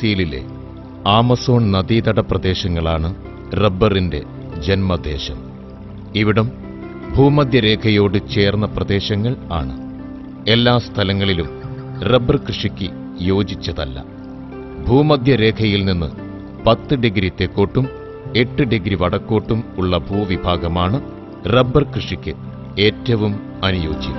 ബ്രസീലിലെ ആമസോൺ നദീതട പ്രദേശങ്ങളാണ് റബ്ബറിന്റെ ജന്മദേശം ഇവിടം ഭൂമധ്യരേഖയോട് ചേർന്ന പ്രദേശങ്ങൾ ആണ് എല്ലാ സ്ഥലങ്ങളിലും റബ്ബർ കൃഷിക്ക് യോജിച്ചതല്ല ഭൂമധ്യരേഖയിൽ നിന്ന് പത്ത് ഡിഗ്രി തെക്കോട്ടും എട്ട് ഡിഗ്രി വടക്കോട്ടും ഉള്ള ഭൂവിഭാഗമാണ് റബ്ബർ കൃഷിക്ക് ഏറ്റവും അനുയോജ്യം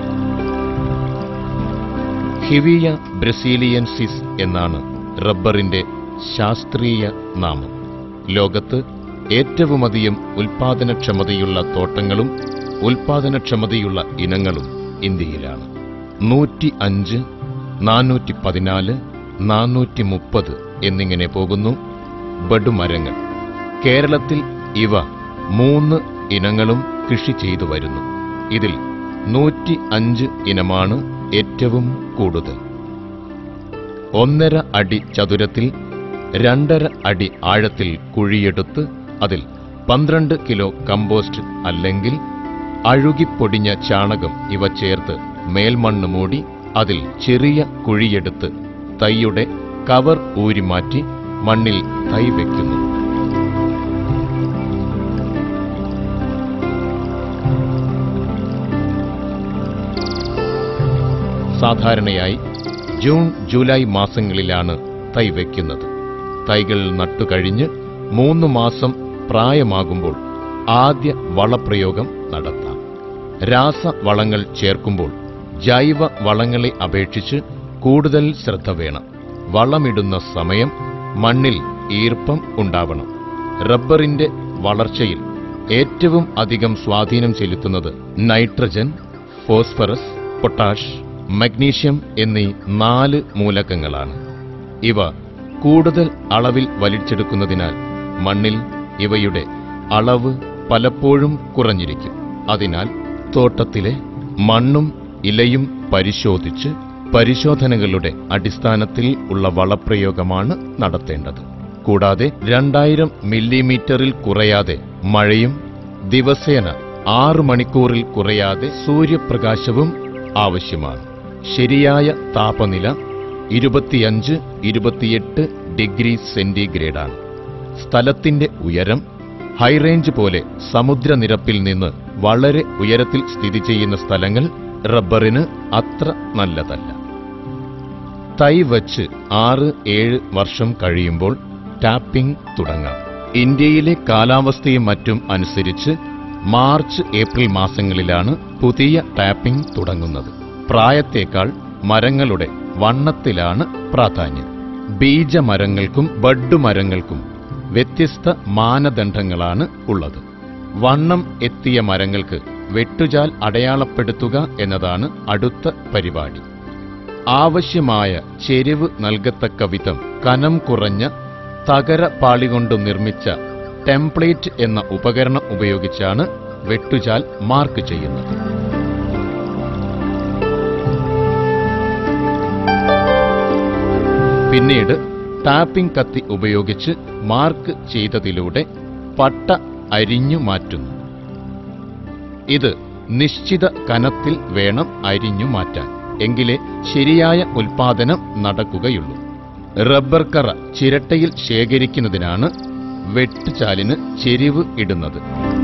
ഹിവിയ ബ്രസീലിയൻസിസ് എന്നാണ് റബ്ബറിന്റെ ശാസ്ത്രീയ നാമം ലോകത്ത് ഏറ്റവുമധികം ഉൽപാദനക്ഷമതയുള്ള തോട്ടങ്ങളും ഉൽപാദനക്ഷമതയുള്ള ഇനങ്ങളും ഇന്ത്യയിലാണ് നൂറ്റി അഞ്ച് നാനൂറ്റി പതിനാല് നാനൂറ്റി മുപ്പത് എന്നിങ്ങനെ പോകുന്നു ബഡുമരങ്ങൾ കേരളത്തിൽ ഇവ മൂന്ന് ഇനങ്ങളും കൃഷി ചെയ്തു വരുന്നു ഇതിൽ നൂറ്റി അഞ്ച് ഇനമാണ് ഏറ്റവും കൂടുതൽ ഒന്നര അടി ചതുരത്തിൽ രണ്ടര അടി ആഴത്തിൽ കുഴിയെടുത്ത് അതിൽ പന്ത്രണ്ട് കിലോ കമ്പോസ്റ്റ് അല്ലെങ്കിൽ അഴുകിപ്പൊടിഞ്ഞ ചാണകം ഇവ ചേർത്ത് മേൽമണ്ണ് മൂടി അതിൽ ചെറിയ കുഴിയെടുത്ത് തൈയുടെ കവർ ഊരിമാറ്റി മണ്ണിൽ തൈ വയ്ക്കുന്നു സാധാരണയായി ജൂൺ ജൂലൈ മാസങ്ങളിലാണ് തൈ വയ്ക്കുന്നത് തൈകൾ നട്ടുകഴിഞ്ഞ് മൂന്ന് മാസം പ്രായമാകുമ്പോൾ ആദ്യ വളപ്രയോഗം നടത്താം രാസവളങ്ങൾ ചേർക്കുമ്പോൾ ജൈവ വളങ്ങളെ അപേക്ഷിച്ച് കൂടുതൽ ശ്രദ്ധ വേണം വളമിടുന്ന സമയം മണ്ണിൽ ഈർപ്പം ഉണ്ടാവണം റബ്ബറിന്റെ വളർച്ചയിൽ ഏറ്റവും അധികം സ്വാധീനം ചെലുത്തുന്നത് നൈട്രജൻ ഫോസ്ഫറസ് പൊട്ടാഷ് മഗ്നീഷ്യം എന്നീ നാല് മൂലകങ്ങളാണ് ഇവ കൂടുതൽ അളവിൽ വലിച്ചെടുക്കുന്നതിനാൽ മണ്ണിൽ ഇവയുടെ അളവ് പലപ്പോഴും കുറഞ്ഞിരിക്കും അതിനാൽ തോട്ടത്തിലെ മണ്ണും ഇലയും പരിശോധിച്ച് പരിശോധനകളുടെ അടിസ്ഥാനത്തിൽ ഉള്ള വളപ്രയോഗമാണ് നടത്തേണ്ടത് കൂടാതെ രണ്ടായിരം മില്ലിമീറ്ററിൽ കുറയാതെ മഴയും ദിവസേന ആറ് മണിക്കൂറിൽ കുറയാതെ സൂര്യപ്രകാശവും ആവശ്യമാണ് ശരിയായ താപനില ഇരുപത്തിയഞ്ച് ഇരുപത്തിയെട്ട് ഡിഗ്രി സെന്റിഗ്രേഡാണ് സ്ഥലത്തിന്റെ ഉയരം ഹൈറേഞ്ച് പോലെ സമുദ്രനിരപ്പിൽ നിന്ന് വളരെ ഉയരത്തിൽ സ്ഥിതി ചെയ്യുന്ന സ്ഥലങ്ങൾ റബ്ബറിന് അത്ര നല്ലതല്ല തൈ വച്ച് ആറ് ഏഴ് വർഷം കഴിയുമ്പോൾ ടാപ്പിംഗ് തുടങ്ങാം ഇന്ത്യയിലെ കാലാവസ്ഥയും മറ്റും അനുസരിച്ച് മാർച്ച് ഏപ്രിൽ മാസങ്ങളിലാണ് പുതിയ ടാപ്പിംഗ് തുടങ്ങുന്നത് പ്രായത്തേക്കാൾ മരങ്ങളുടെ വണ്ണത്തിലാണ് പ്രാധാന്യം ബീജമരങ്ങൾക്കും ബഡ് മരങ്ങൾക്കും വ്യത്യസ്ത മാനദണ്ഡങ്ങളാണ് ഉള്ളത് വണ്ണം എത്തിയ മരങ്ങൾക്ക് വെട്ടുചാൽ അടയാളപ്പെടുത്തുക എന്നതാണ് അടുത്ത പരിപാടി ആവശ്യമായ ചെരിവ് നൽകത്തക്ക വിധം കനം കുറഞ്ഞ തകര പാളികൊണ്ട് നിർമ്മിച്ച ടെംപ്ലേറ്റ് എന്ന ഉപകരണം ഉപയോഗിച്ചാണ് വെട്ടുചാൽ മാർക്ക് ചെയ്യുന്നത് പിന്നീട് ടാപ്പിംഗ് കത്തി ഉപയോഗിച്ച് മാർക്ക് ചെയ്തതിലൂടെ പട്ട അരിഞ്ഞു മാറ്റുന്നു ഇത് നിശ്ചിത കനത്തിൽ വേണം അരിഞ്ഞു മാറ്റാൻ എങ്കിലേ ശരിയായ ഉൽപാദനം നടക്കുകയുള്ളൂ റബ്ബർ കറ ചിരട്ടയിൽ ശേഖരിക്കുന്നതിനാണ് വെട്ടുചാലിന് ചെരിവ് ഇടുന്നത്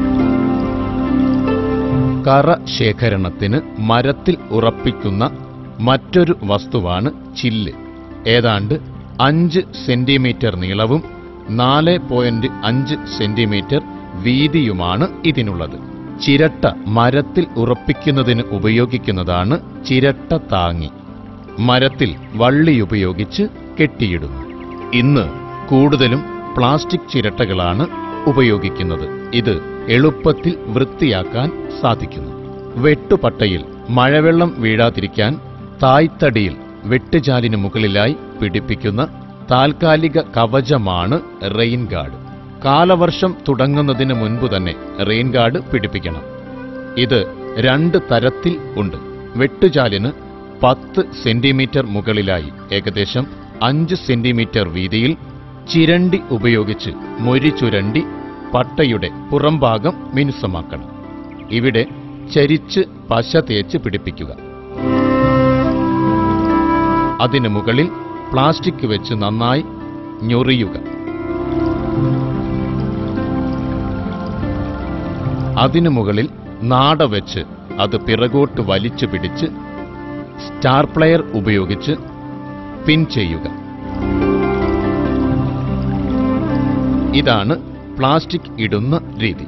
കറ ശേഖരണത്തിന് മരത്തിൽ ഉറപ്പിക്കുന്ന മറ്റൊരു വസ്തുവാണ് ചില്ല് ഏതാണ്ട് അഞ്ച് സെന്റിമീറ്റർ നീളവും നാല് പോയിന്റ് അഞ്ച് സെന്റിമീറ്റർ വീതിയുമാണ് ഇതിനുള്ളത് ചിരട്ട മരത്തിൽ ഉറപ്പിക്കുന്നതിന് ഉപയോഗിക്കുന്നതാണ് ചിരട്ട താങ്ങി മരത്തിൽ വള്ളിയുപയോഗിച്ച് കെട്ടിയിടുന്നു ഇന്ന് കൂടുതലും പ്ലാസ്റ്റിക് ചിരട്ടകളാണ് ഉപയോഗിക്കുന്നത് ഇത് എളുപ്പത്തിൽ വൃത്തിയാക്കാൻ സാധിക്കുന്നു വെട്ടുപട്ടയിൽ മഴവെള്ളം വീഴാതിരിക്കാൻ തായ്തടിയിൽ വെട്ടുചാലിന് മുകളിലായി പിടിപ്പിക്കുന്ന താൽക്കാലിക കവചമാണ് റെയിൻ ഗാർഡ് കാലവർഷം തുടങ്ങുന്നതിന് മുൻപ് തന്നെ റെയിൻ ഗാർഡ് പിടിപ്പിക്കണം ഇത് രണ്ട് തരത്തിൽ ഉണ്ട് വെട്ടുചാലിന് പത്ത് സെന്റിമീറ്റർ മുകളിലായി ഏകദേശം അഞ്ച് സെന്റിമീറ്റർ വീതിയിൽ ചിരണ്ടി ഉപയോഗിച്ച് മൊരി ചുരണ്ടി പട്ടയുടെ പുറംഭാഗം മിനുസമാക്കണം ഇവിടെ ചരിച്ച് പശ തേച്ച് പിടിപ്പിക്കുക അതിനു മുകളിൽ പ്ലാസ്റ്റിക് വെച്ച് നന്നായി ഞൊറിയുക അതിനു മുകളിൽ നാട വെച്ച് അത് പിറകോട്ട് വലിച്ചു പിടിച്ച് സ്റ്റാർ പ്ലെയർ ഉപയോഗിച്ച് പിൻ ചെയ്യുക ഇതാണ് പ്ലാസ്റ്റിക് ഇടുന്ന രീതി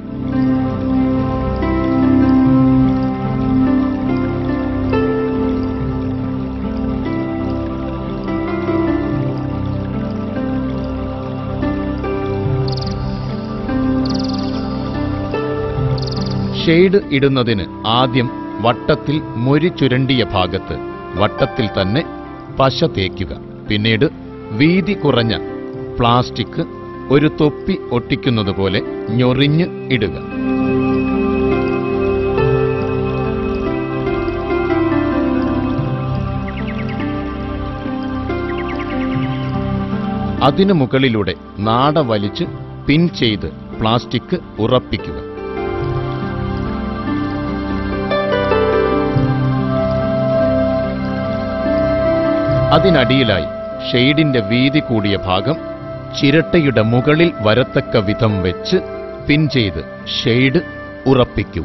ഷെയ്ഡ് ഇടുന്നതിന് ആദ്യം വട്ടത്തിൽ മൊരി ചുരണ്ടിയ ഭാഗത്ത് വട്ടത്തിൽ തന്നെ പശ തേക്കുക പിന്നീട് വീതി കുറഞ്ഞ പ്ലാസ്റ്റിക് ഒരു തൊപ്പി ഒട്ടിക്കുന്നത് പോലെ ഞൊറിഞ്ഞ് ഇടുക അതിനു മുകളിലൂടെ നാട വലിച്ച് പിൻ ചെയ്ത് പ്ലാസ്റ്റിക് ഉറപ്പിക്കുക അതിനടിയിലായി ഷെയ്ഡിന്റെ വീതി കൂടിയ ഭാഗം ചിരട്ടയുടെ മുകളിൽ വരത്തക്ക വിധം വെച്ച് പിൻ ചെയ്ത് ഷെയ്ഡ് ഉറപ്പിക്കുക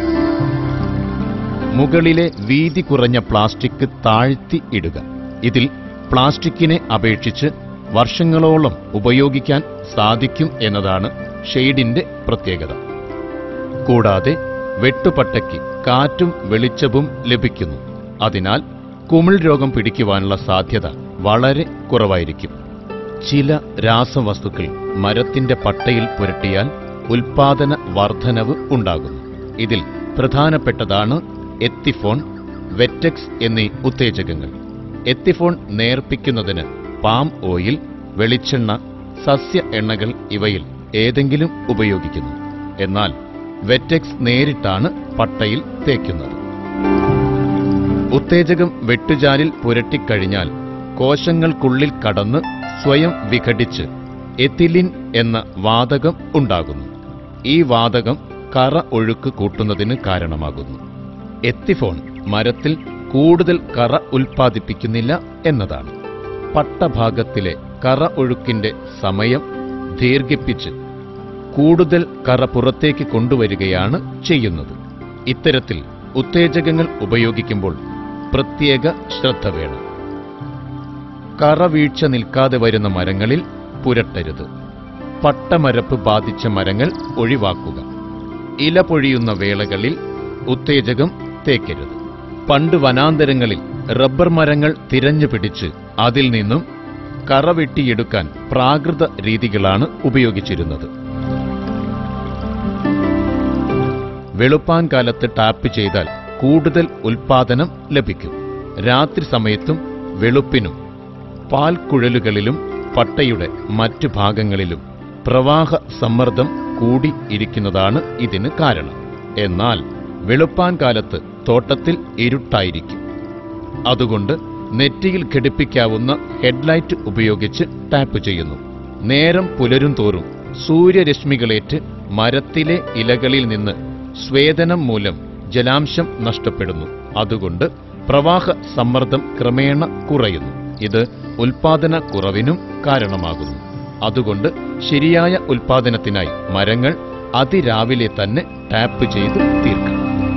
മുകളിലെ വീതി കുറഞ്ഞ പ്ലാസ്റ്റിക് താഴ്ത്തി ഇടുക ഇതിൽ പ്ലാസ്റ്റിക്കിനെ അപേക്ഷിച്ച് വർഷങ്ങളോളം ഉപയോഗിക്കാൻ സാധിക്കും എന്നതാണ് ഷെയ്ഡിന്റെ പ്രത്യേകത കൂടാതെ വെട്ടുപട്ടയ്ക്ക് കാറ്റും വെളിച്ചവും ലഭിക്കുന്നു അതിനാൽ കുമിൾ രോഗം പിടിക്കുവാനുള്ള സാധ്യത വളരെ കുറവായിരിക്കും ചില രാസവസ്തുക്കൾ മരത്തിന്റെ പട്ടയിൽ പുരട്ടിയാൽ ഉൽപാദന വർധനവ് ഉണ്ടാകുന്നു ഇതിൽ പ്രധാനപ്പെട്ടതാണ് എത്തിഫോൺ വെറ്റക്സ് എന്നീ ഉത്തേജകങ്ങൾ എത്തിഫോൺ നേർപ്പിക്കുന്നതിന് പാം ഓയിൽ വെളിച്ചെണ്ണ സസ്യ എണ്ണകൾ ഇവയിൽ ഏതെങ്കിലും ഉപയോഗിക്കുന്നു എന്നാൽ വെറ്റക്സ് നേരിട്ടാണ് പട്ടയിൽ തേക്കുന്നത് ഉത്തേജകം വെട്ടുചാലിൽ പുരട്ടിക്കഴിഞ്ഞാൽ കോശങ്ങൾക്കുള്ളിൽ കടന്ന് സ്വയം വിഘടിച്ച് എത്തിലിൻ എന്ന വാതകം ഉണ്ടാകുന്നു ഈ വാതകം കറ ഒഴുക്ക് കൂട്ടുന്നതിന് കാരണമാകുന്നു എത്തിഫോൺ മരത്തിൽ കൂടുതൽ കറ ഉൽപ്പാദിപ്പിക്കുന്നില്ല എന്നതാണ് പട്ടഭാഗത്തിലെ കറ ഒഴുക്കിന്റെ സമയം ദീർഘിപ്പിച്ച് കൂടുതൽ കറ പുറത്തേക്ക് കൊണ്ടുവരികയാണ് ചെയ്യുന്നത് ഇത്തരത്തിൽ ഉത്തേജകങ്ങൾ ഉപയോഗിക്കുമ്പോൾ പ്രത്യേക ശ്രദ്ധ വേണം കറ വീഴ്ച നിൽക്കാതെ വരുന്ന മരങ്ങളിൽ പുരട്ടരുത് പട്ടമരപ്പ് ബാധിച്ച മരങ്ങൾ ഒഴിവാക്കുക ഇല പൊഴിയുന്ന വേളകളിൽ ഉത്തേജകം തേക്കരുത് പണ്ട് വനാന്തരങ്ങളിൽ റബ്ബർ മരങ്ങൾ തിരഞ്ഞു പിടിച്ച് അതിൽ നിന്നും കറ വെട്ടിയെടുക്കാൻ പ്രാകൃത രീതികളാണ് ഉപയോഗിച്ചിരുന്നത് വെളുപ്പാൻ കാലത്ത് ടാപ്പ് ചെയ്താൽ കൂടുതൽ ഉൽപാദനം ലഭിക്കും രാത്രി സമയത്തും വെളുപ്പിനും പാൽക്കുഴലുകളിലും പട്ടയുടെ മറ്റു ഭാഗങ്ങളിലും പ്രവാഹ സമ്മർദ്ദം കൂടി ഇരിക്കുന്നതാണ് ഇതിന് കാരണം എന്നാൽ വെളുപ്പാൻ കാലത്ത് തോട്ടത്തിൽ ഇരുട്ടായിരിക്കും അതുകൊണ്ട് നെറ്റിയിൽ ഘടിപ്പിക്കാവുന്ന ഹെഡ്ലൈറ്റ് ഉപയോഗിച്ച് ടാപ്പ് ചെയ്യുന്നു നേരം പുലരും തോറും സൂര്യരശ്മികളേറ്റ് മരത്തിലെ ഇലകളിൽ നിന്ന് സ്വേദനം മൂലം ജലാംശം നഷ്ടപ്പെടുന്നു അതുകൊണ്ട് പ്രവാഹ സമ്മർദ്ദം ക്രമേണ കുറയുന്നു ഇത് ഉൽപാദന കുറവിനും കാരണമാകുന്നു അതുകൊണ്ട് ശരിയായ ഉൽപാദനത്തിനായി മരങ്ങൾ അതിരാവിലെ തന്നെ ടാപ്പ് ചെയ്ത് തീർക്കണം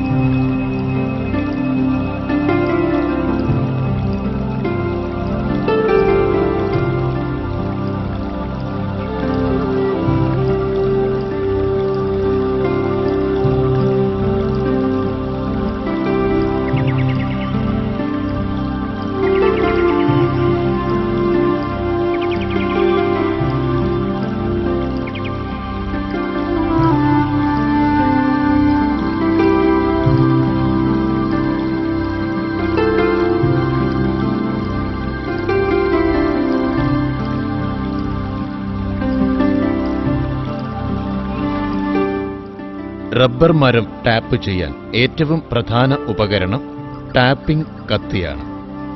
റബ്ബർ മരം ടാപ്പ് ചെയ്യാൻ ഏറ്റവും പ്രധാന ഉപകരണം ടാപ്പിംഗ് കത്തിയാണ്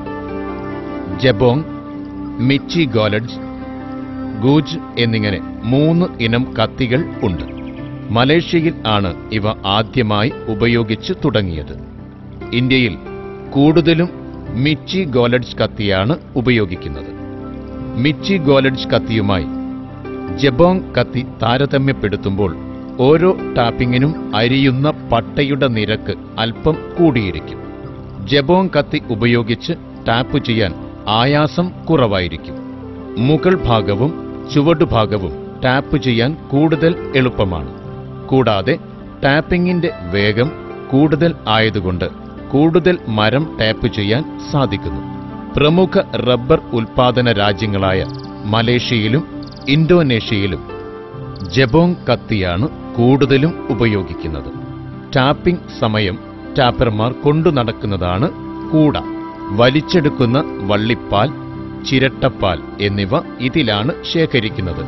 ജബോങ് മിച്ചി ഗോലഡ്സ് ഗൂജ് എന്നിങ്ങനെ മൂന്ന് ഇനം കത്തികൾ ഉണ്ട് മലേഷ്യയിൽ ആണ് ഇവ ആദ്യമായി ഉപയോഗിച്ചു തുടങ്ങിയത് ഇന്ത്യയിൽ കൂടുതലും മിച്ചി ഗോലഡ്സ് കത്തിയാണ് ഉപയോഗിക്കുന്നത് മിച്ചി ഗോലഡ്ജ് കത്തിയുമായി ജബോങ് കത്തി താരതമ്യപ്പെടുത്തുമ്പോൾ ഓരോ ടാപ്പിങ്ങിനും അരിയുന്ന പട്ടയുടെ നിരക്ക് അല്പം കൂടിയിരിക്കും ജബോങ് കത്തി ഉപയോഗിച്ച് ടാപ്പ് ചെയ്യാൻ ആയാസം കുറവായിരിക്കും മുകൾ ഭാഗവും ചുവടുഭാഗവും ടാപ്പ് ചെയ്യാൻ കൂടുതൽ എളുപ്പമാണ് കൂടാതെ ടാപ്പിങ്ങിന്റെ വേഗം കൂടുതൽ ആയതുകൊണ്ട് കൂടുതൽ മരം ടാപ്പ് ചെയ്യാൻ സാധിക്കുന്നു പ്രമുഖ റബ്ബർ ഉൽപാദന രാജ്യങ്ങളായ മലേഷ്യയിലും ഇന്തോനേഷ്യയിലും ജബോങ് കത്തിയാണ് കൂടുതലും ഉപയോഗിക്കുന്നത് ടാപ്പിംഗ് സമയം ടാപ്പർമാർ കൊണ്ടു നടക്കുന്നതാണ് കൂട വലിച്ചെടുക്കുന്ന വള്ളിപ്പാൽ ചിരട്ടപ്പാൽ എന്നിവ ഇതിലാണ് ശേഖരിക്കുന്നത്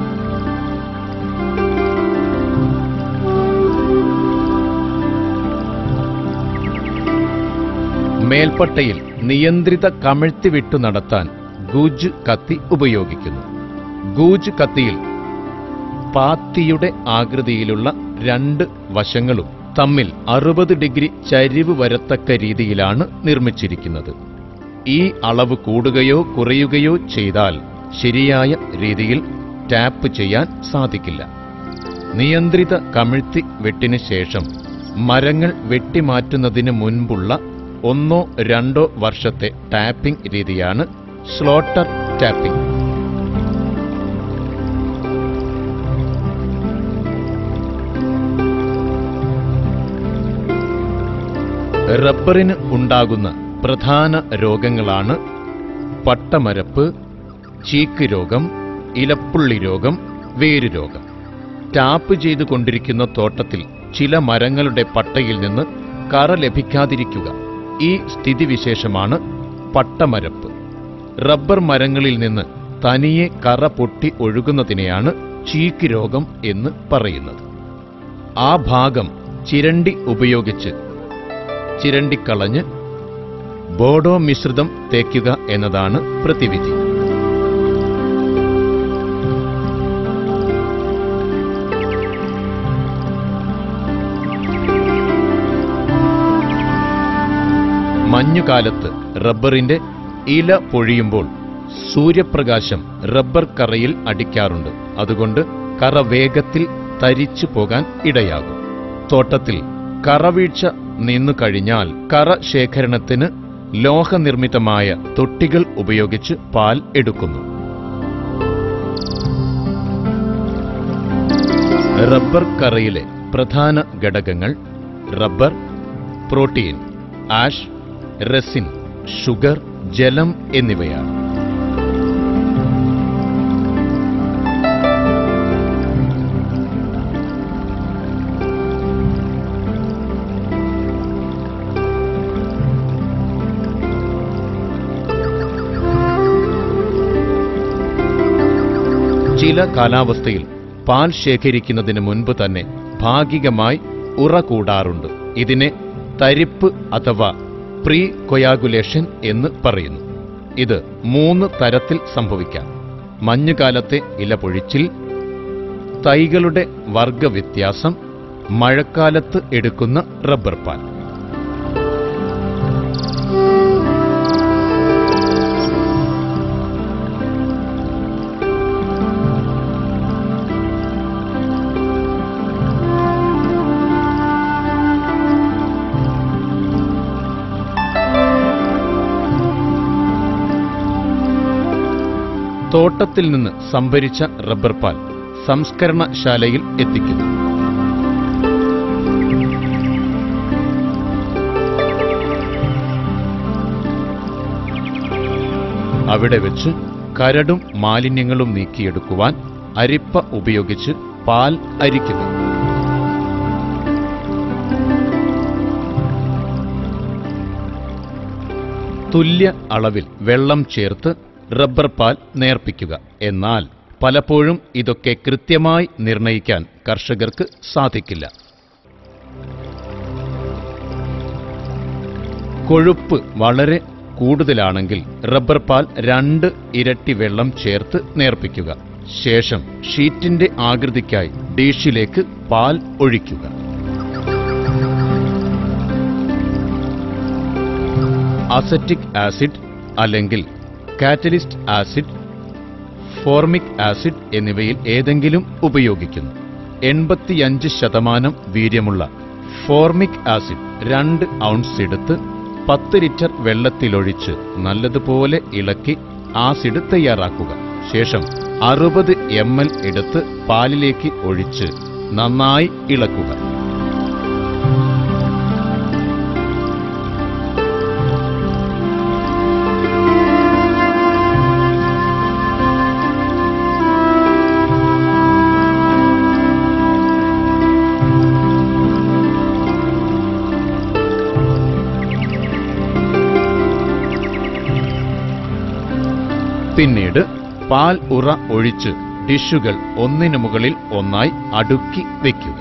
മേൽപ്പട്ടയിൽ നിയന്ത്രിത കമിഴ്ത്തി വിട്ടു നടത്താൻ ഗൂജ് കത്തി ഉപയോഗിക്കുന്നു ഗൂജ് കത്തിയിൽ പാത്തിയുടെ ആകൃതിയിലുള്ള രണ്ട് വശങ്ങളും തമ്മിൽ അറുപത് ഡിഗ്രി ചരിവ് വരത്തക്ക രീതിയിലാണ് നിർമ്മിച്ചിരിക്കുന്നത് ഈ അളവ് കൂടുകയോ കുറയുകയോ ചെയ്താൽ ശരിയായ രീതിയിൽ ടാപ്പ് ചെയ്യാൻ സാധിക്കില്ല നിയന്ത്രിത കമിഴ്ത്തി വെട്ടിന് ശേഷം മരങ്ങൾ വെട്ടിമാറ്റുന്നതിന് മുൻപുള്ള ഒന്നോ രണ്ടോ വർഷത്തെ ടാപ്പിംഗ് രീതിയാണ് സ്ലോട്ടർ ടാപ്പിംഗ് റബ്ബറിന് ഉണ്ടാകുന്ന പ്രധാന രോഗങ്ങളാണ് പട്ടമരപ്പ് ചീക്ക് രോഗം ഇലപ്പുള്ളി രോഗം വേരുരോഗം ടാപ്പ് ചെയ്തുകൊണ്ടിരിക്കുന്ന തോട്ടത്തിൽ ചില മരങ്ങളുടെ പട്ടയിൽ നിന്ന് കറ ലഭിക്കാതിരിക്കുക ഈ സ്ഥിതിവിശേഷമാണ് പട്ടമരപ്പ് റബ്ബർ മരങ്ങളിൽ നിന്ന് തനിയെ കറ പൊട്ടി ഒഴുകുന്നതിനെയാണ് ചീക്ക് രോഗം എന്ന് പറയുന്നത് ആ ഭാഗം ചിരണ്ടി ഉപയോഗിച്ച് ചിരണ്ടിക്കളഞ്ഞ് ബോഡോ മിശ്രിതം തേക്കുക എന്നതാണ് പ്രതിവിധി മഞ്ഞുകാലത്ത് റബ്ബറിന്റെ ഇല പൊഴിയുമ്പോൾ സൂര്യപ്രകാശം റബ്ബർ കറയിൽ അടിക്കാറുണ്ട് അതുകൊണ്ട് കറ വേഗത്തിൽ തരിച്ചു പോകാൻ ഇടയാകും തോട്ടത്തിൽ കറവീഴ്ച നിന്നു കഴിഞ്ഞാൽ കറ ശേഖരണത്തിന് ലോഹനിർമ്മിതമായ തൊട്ടികൾ ഉപയോഗിച്ച് പാൽ എടുക്കുന്നു റബ്ബർ കറയിലെ പ്രധാന ഘടകങ്ങൾ rubber protein ash resin sugar ജലം എന്നിവയാണ് ചില കാലാവസ്ഥയിൽ പാൽ ശേഖരിക്കുന്നതിന് മുൻപ് തന്നെ ഭാഗികമായി ഉറ കൂടാറുണ്ട് ഇതിനെ തരിപ്പ് അഥവാ പ്രീ കൊയാഗുലേഷൻ എന്ന് പറയുന്നു ഇത് മൂന്ന് തരത്തിൽ സംഭവിക്കാം മഞ്ഞുകാലത്തെ ഇലപൊഴിച്ചിൽ തൈകളുടെ വർഗവ്യത്യാസം മഴക്കാലത്ത് എടുക്കുന്ന റബ്ബർ പാൽ തോട്ടത്തിൽ നിന്ന് സംഭരിച്ച റബ്ബർ പാൽ സംസ്കരണശാലയിൽ എത്തിക്കുന്നു അവിടെ വെച്ച് കരടും മാലിന്യങ്ങളും നീക്കിയെടുക്കുവാൻ അരിപ്പ ഉപയോഗിച്ച് പാൽ അരിക്കുന്നു തുല്യ അളവിൽ വെള്ളം ചേർത്ത് റബ്ബർ പാൽ നേർപ്പിക്കുക എന്നാൽ പലപ്പോഴും ഇതൊക്കെ കൃത്യമായി നിർണയിക്കാൻ കർഷകർക്ക് സാധിക്കില്ല കൊഴുപ്പ് വളരെ കൂടുതലാണെങ്കിൽ റബ്ബർ പാൽ രണ്ട് ഇരട്ടി വെള്ളം ചേർത്ത് നേർപ്പിക്കുക ശേഷം ഷീറ്റിന്റെ ആകൃതിക്കായി ഡിഷിലേക്ക് പാൽ ഒഴിക്കുക അസറ്റിക് ആസിഡ് അല്ലെങ്കിൽ കാറ്റലിസ്റ്റ് ആസിഡ് ഫോർമിക് ആസിഡ് എന്നിവയിൽ ഏതെങ്കിലും ഉപയോഗിക്കുന്നു എൺപത്തിയഞ്ച് ശതമാനം വീര്യമുള്ള ഫോർമിക് ആസിഡ് രണ്ട് ഔൺസ് എടുത്ത് പത്ത് ലിറ്റർ വെള്ളത്തിലൊഴിച്ച് നല്ലതുപോലെ ഇളക്കി ആസിഡ് തയ്യാറാക്കുക ശേഷം അറുപത് എം എൽ എടുത്ത് പാലിലേക്ക് ഒഴിച്ച് നന്നായി ഇളക്കുക പിന്നീട് പാൽ ഉറ ഒഴിച്ച് ഡിഷുകൾ ഒന്നിനു മുകളിൽ ഒന്നായി അടുക്കി വയ്ക്കുക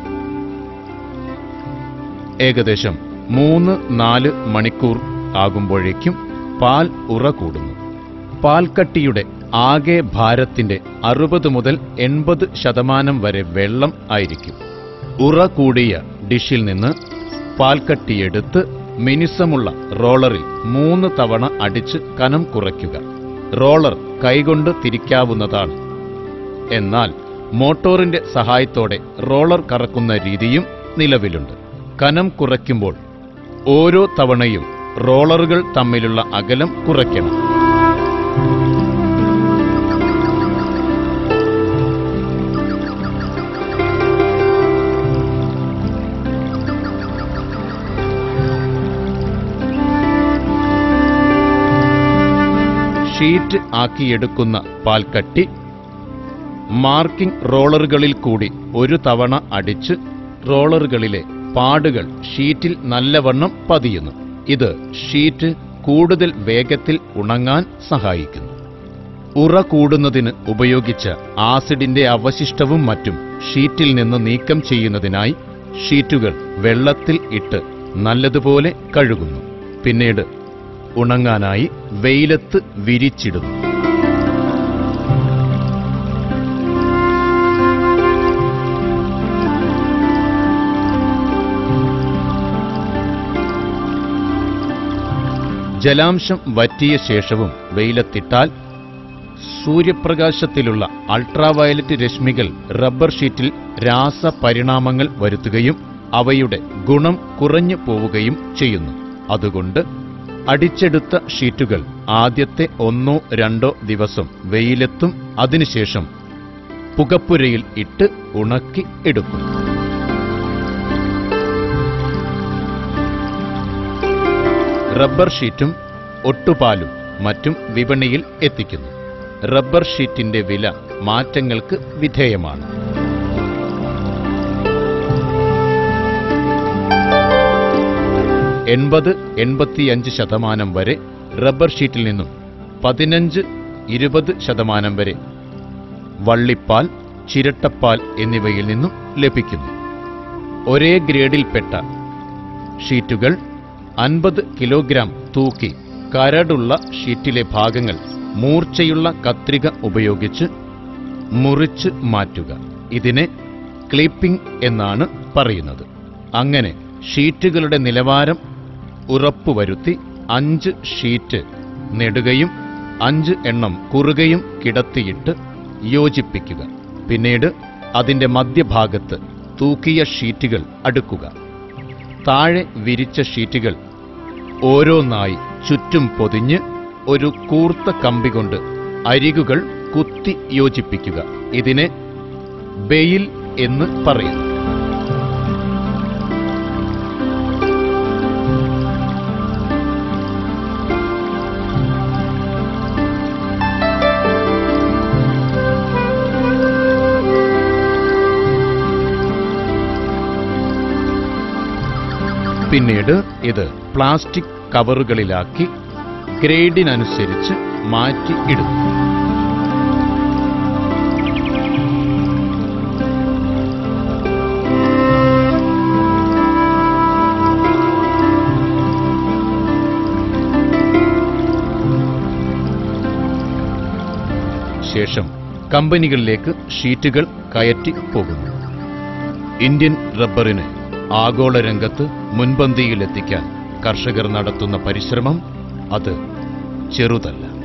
ഏകദേശം മൂന്ന് നാല് മണിക്കൂർ ആകുമ്പോഴേക്കും പാൽ ഉറ കൂടുന്നു പാൽക്കട്ടിയുടെ ആകെ ഭാരത്തിന്റെ അറുപത് മുതൽ എൺപത് ശതമാനം വരെ വെള്ളം ആയിരിക്കും ഉറ കൂടിയ ഡിഷിൽ നിന്ന് പാൽക്കട്ടിയെടുത്ത് മിനുസമുള്ള റോളറിൽ മൂന്ന് തവണ അടിച്ച് കനം കുറയ്ക്കുക റോളർ കൈകൊണ്ട് തിരിക്കാവുന്നതാണ് എന്നാൽ മോട്ടോറിന്റെ സഹായത്തോടെ റോളർ കറക്കുന്ന രീതിയും നിലവിലുണ്ട് കനം കുറയ്ക്കുമ്പോൾ ഓരോ തവണയും റോളറുകൾ തമ്മിലുള്ള അകലം കുറയ്ക്കണം ഷീറ്റ് ആക്കിയെടുക്കുന്ന പാൽക്കട്ടി മാർക്കിംഗ് റോളറുകളിൽ കൂടി ഒരു തവണ അടിച്ച് റോളറുകളിലെ പാടുകൾ ഷീറ്റിൽ നല്ലവണ്ണം പതിയുന്നു ഇത് ഷീറ്റ് കൂടുതൽ വേഗത്തിൽ ഉണങ്ങാൻ സഹായിക്കുന്നു ഉറ കൂടുന്നതിന് ഉപയോഗിച്ച ആസിഡിന്റെ അവശിഷ്ടവും മറ്റും ഷീറ്റിൽ നിന്ന് നീക്കം ചെയ്യുന്നതിനായി ഷീറ്റുകൾ വെള്ളത്തിൽ ഇട്ട് നല്ലതുപോലെ കഴുകുന്നു പിന്നീട് ഉണങ്ങാനായി വെയിലത്ത് വിരിച്ചിടുന്നു ജലാംശം വറ്റിയ ശേഷവും വെയിലത്തിട്ടാൽ സൂര്യപ്രകാശത്തിലുള്ള അൾട്രാവയലറ്റ് രശ്മികൾ റബ്ബർ ഷീറ്റിൽ രാസപരിണാമങ്ങൾ വരുത്തുകയും അവയുടെ ഗുണം കുറഞ്ഞു പോവുകയും ചെയ്യുന്നു അതുകൊണ്ട് അടിച്ചെടുത്ത ഷീറ്റുകൾ ആദ്യത്തെ ഒന്നോ രണ്ടോ ദിവസം വെയിലത്തും അതിനുശേഷം പുകപ്പുരയിൽ ഇട്ട് ഉണക്കി എടുക്കും റബ്ബർ ഷീറ്റും ഒട്ടുപാലും മറ്റും വിപണിയിൽ എത്തിക്കുന്നു റബ്ബർ ഷീറ്റിന്റെ വില മാറ്റങ്ങൾക്ക് വിധേയമാണ് എൺപത് എൺപത്തിയഞ്ച് ശതമാനം വരെ റബ്ബർ ഷീറ്റിൽ നിന്നും പതിനഞ്ച് ഇരുപത് ശതമാനം വരെ വള്ളിപ്പാൽ ചിരട്ടപ്പാൽ എന്നിവയിൽ നിന്നും ലഭിക്കുന്നു ഒരേ ഗ്രേഡിൽപ്പെട്ട ഷീറ്റുകൾ അൻപത് കിലോഗ്രാം തൂക്കി കരടുള്ള ഷീറ്റിലെ ഭാഗങ്ങൾ മൂർച്ചയുള്ള കത്രിക ഉപയോഗിച്ച് മുറിച്ച് മാറ്റുക ഇതിനെ ക്ലിപ്പിംഗ് എന്നാണ് പറയുന്നത് അങ്ങനെ ഷീറ്റുകളുടെ നിലവാരം ഉറപ്പുവരുത്തി അഞ്ച് ഷീറ്റ് നെടുകയും അഞ്ച് എണ്ണം കുറുകയും കിടത്തിയിട്ട് യോജിപ്പിക്കുക പിന്നീട് അതിന്റെ മധ്യഭാഗത്ത് തൂക്കിയ ഷീറ്റുകൾ അടുക്കുക താഴെ വിരിച്ച ഷീറ്റുകൾ ഓരോന്നായി ചുറ്റും പൊതിഞ്ഞ് ഒരു കൂർത്ത കമ്പി കൊണ്ട് അരികുകൾ കുത്തി യോജിപ്പിക്കുക ഇതിനെ ബെയിൽ എന്ന് പറയുന്നു പിന്നീട് ഇത് പ്ലാസ്റ്റിക് കവറുകളിലാക്കി ഗ്രേഡിനനുസരിച്ച് മാറ്റി ഇടും ശേഷം കമ്പനികളിലേക്ക് ഷീറ്റുകൾ കയറ്റി പോകുന്നു ഇന്ത്യൻ റബ്ബറിന് ആഗോള രംഗത്ത് മുൻപന്തിയിലെത്തിക്കാൻ കർഷകർ നടത്തുന്ന പരിശ്രമം അത് ചെറുതല്ല